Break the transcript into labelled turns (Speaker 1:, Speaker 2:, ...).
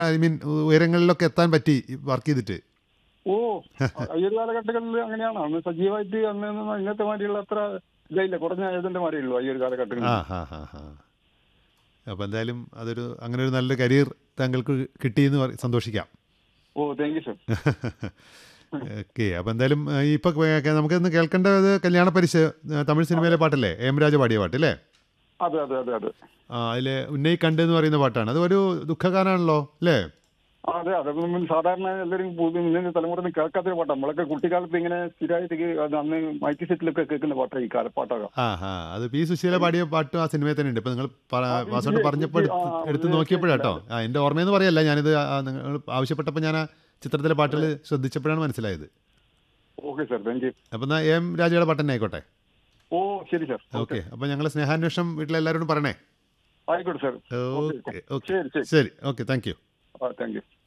Speaker 1: I mean ഉയരങ്ങളിലൊക്കെ എത്താൻ പറ്റി work ചെയ്തിട്ട്
Speaker 2: ഓ ഈ ഒരു കാലഘട്ടങ്ങളിൽ അങ്ങനെയാണ് അന്ന് സജീവമായിട്ട് അന്ന് ഒന്നും ഇന്നത്തെ മാതിരിയുള്ള അത്ര ഇതായില്ല കുറഞ്ഞ ഏതിന്റെ മാതിരി ഉള്ളൂ ഈ ഒരു കാലഘട്ടങ്ങളിൽ
Speaker 1: ആ ഹാ ഹാ ഹാ അപ്പോൾ എന്തായാലും അതൊരു അങ്ങനെ ഒരു നല്ല കരിയർ താങ്കൾക്ക് കിട്ടിയെന്ന് പറ- സന്തോഷിക്കാം
Speaker 2: oh thank you sir
Speaker 1: okay അപ്പോൾ എന്തായാലും ആ, ഇപ്പൊ കേ- നമുക്കിന്ന് കേൾക്കേണ്ടത് കല്യാണ പരിശ തമിഴ് സിനിമയിലെ പാട്ടല്ലേ എം രാജ പാടിയ പാട്ട് അല്ലേ
Speaker 2: അതെ അതെ അതെ അതെ
Speaker 1: ആ അതിലെ ഉന്നയി കണ്ട് എന്ന് പറയുന്ന പാട്ടാണ് അത് ഒരു ദുഃഖഗാനാണല്ലോ അല്ലേ
Speaker 2: ആ, അതെ അതെ നമ്മൾ സാധാരണ എല്ലാവരും പുതിയ ഇന്നത്തെ തലമുറ കേൾക്കാത്തൊരു പാട്ടാണ് നമ്മളൊക്കെ കുട്ടിക്കാലത്ത് ഇങ്ങനെ സ്ഥിരമായിട്ട് കേ- അത് അന്ന് മൈക്ക് സെറ്റിലൊക്കെ കേൾക്കുന്ന പാട്ടാണ് ഈ കാലപ്പാട്ടൊക്കെ
Speaker 1: ആ ഹാ അത് പി സുശീല പാടിയ പാട്ടും ആ സിനിമയിൽ തന്നെ ഉണ്ട് ഇപ്പം നിങ്ങൾ വാസോട്ട്
Speaker 2: ഇത്
Speaker 1: പറഞ്ഞപ്പോൾ
Speaker 2: ഇത് ആ,
Speaker 1: എടുത്ത് എടുത്ത്
Speaker 2: ഇത്
Speaker 1: നോക്കിയപ്പോഴാട്ടോ ആ എൻ്റെ ഓർമ്മയെന്ന് പറയല്ല ഞാനിത് ആ, നിങ്ങൾ ആവശ്യപ്പെട്ടപ്പോൾ ഞാൻ ആ ചിത്രത്തിലെ പാട്ടിൽ ശ്രദ്ധിച്ചപ്പോഴാണ് മനസ്സിലായത്
Speaker 2: ഓക്കെ സാർ താങ്ക് യു
Speaker 1: അപ്പം എന്നാൽ എം രാജയുടെ പാട്ട് തന്നെ ആയിക്കോട്ടെ
Speaker 2: ഓ ശരി സാർ
Speaker 1: ഓക്കെ അപ്പം ഞങ്ങൾ സ്നേഹാന്വേഷണം വീട്ടിലെല്ലാവരോടും പറയണേ
Speaker 2: ആയിക്കോട്ടെ സാർ
Speaker 1: ഓക്കെ ഓക്കെ
Speaker 2: ശരി ശരി
Speaker 1: ശരി ഓക്കെ താങ്ക് യു
Speaker 2: ആ താങ്ക് യു